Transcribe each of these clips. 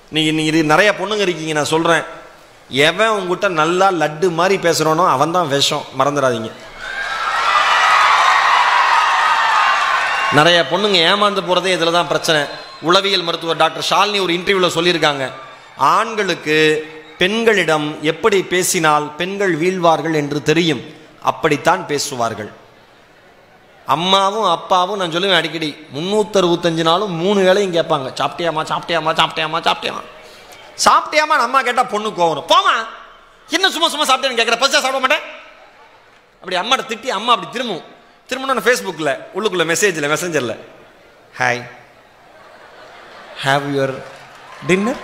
நீங்க நீங்க இது நிறைய பொண்ணுங்க இருக்கீங்க நான் சொல்றேன் எவன் உங்ககிட்ட நல்லா லட்டு மாதிரி பேசுறானோ அவன் தான் விஷம் மறந்துடாதீங்க நிறைய பொண்ணுங்க ஏமாந்து போறதே இதில் தான் பிரச்சனை உளவியல் மருத்துவர் டாக்டர் ஷாலினி ஒரு இன்டர்வியூவில் சொல்லியிருக்காங்க ஆண்களுக்கு பெண்களிடம் எப்படி பேசினால் பெண்கள் வீழ்வார்கள் என்று தெரியும் அப்படித்தான் பேசுவார்கள் அம்மாவும் அப்பாவும் நான் சொல்லுவேன் அடிக்கடி முந்நூற்றி அறுபத்தஞ்சு நாளும் மூணு வேளையும் கேட்பாங்க சாப்பிட்டியாமா சாப்பிட்டியாமா சாப்பிட்டியாமா சாப்பிட்டியாமா சாப்பிட்டியாமா அம்மா கேட்டால் பொண்ணு கோவணும் போமா என்ன சும்மா சும்மா சாப்பிட்டேன்னு கேட்குற பச்சா சாப்பிட மாட்டேன் அப்படி அம்மாட்ட திட்டி அம்மா அப்படி திரும்பும் திரும்பணும் ஃபேஸ்புக்கில் உள்ளுக்குள்ள மெசேஜில் மெசஞ்சரில் ஹாய் ஹாவ் யுவர் டின்னர்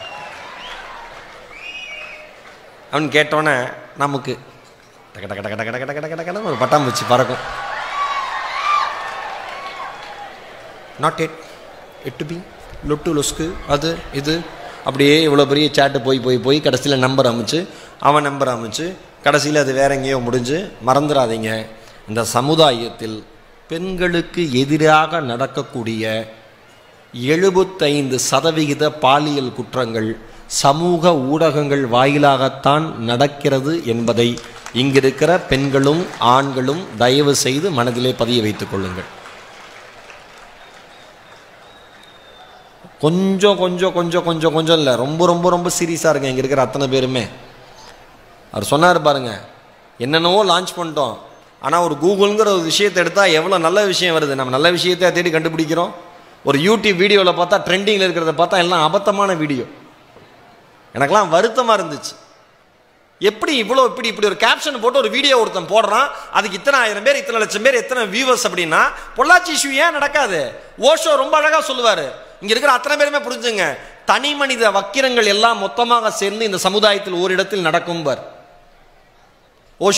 அவன் கேட்டோன்னே நமக்கு டக டக டக டக டக டக டக டகன்னு ஒரு பட்டாம்பூச்சி பறக்கும் நாட் எட் எட்டு பி லொட்டு லொஸ்கு அது இது அப்படியே இவ்வளோ பெரிய சேட்டு போய் போய் போய் கடைசியில் நம்பர் அமைச்சு அவன் நம்பர் அமைச்சு கடைசியில் அது வேற எங்கேயோ முடிஞ்சு மறந்துடாதீங்க இந்த சமுதாயத்தில் பெண்களுக்கு எதிராக நடக்கக்கூடிய எழுபத்தைந்து சதவிகித பாலியல் குற்றங்கள் சமூக ஊடகங்கள் வாயிலாகத்தான் நடக்கிறது என்பதை இங்கிருக்கிற பெண்களும் ஆண்களும் தயவு செய்து மனதிலே பதிய வைத்துக் கொள்ளுங்கள் கொஞ்சம் கொஞ்சம் கொஞ்சம் கொஞ்சம் கொஞ்சம் இல்லை ரொம்ப ரொம்ப ரொம்ப சீரியஸாக இருக்கு இங்கே இருக்கிற அத்தனை பேருமே அவர் சொன்னார் பாருங்க என்னென்னவோ லான்ச் பண்ணிட்டோம் ஆனால் ஒரு கூகுள்ங்கிற ஒரு விஷயத்தை எடுத்தால் எவ்வளோ நல்ல விஷயம் வருது நம்ம நல்ல விஷயத்தை தேடி கண்டுபிடிக்கிறோம் ஒரு யூடியூப் வீடியோவில் பார்த்தா ட்ரெண்டிங்கில் இருக்கிறத பார்த்தா எல்லாம் அபத்தமான வீடியோ எனக்கெல்லாம் வருத்தமாக இருந்துச்சு எப்படி இவ்வளோ இப்படி இப்படி ஒரு கேப்ஷன் போட்டு ஒரு வீடியோ ஒருத்தன் போடுறான் அதுக்கு இத்தனை ஆயிரம் பேர் இத்தனை லட்சம் பேர் எத்தனை வியூவர்ஸ் அப்படின்னா பொள்ளாச்சி இஷ்யூ ஏன் நடக்காது ஓஷோ ரொம்ப அழகா சொல்லுவாரு இங்க இருக்கிற அத்தனை பேருமே புரிஞ்சுங்க தனி மனித வக்கிரங்கள் எல்லாம் மொத்தமாக சேர்ந்து இந்த சமுதாயத்தில் ஓரிடத்தில் நடக்கும் பார்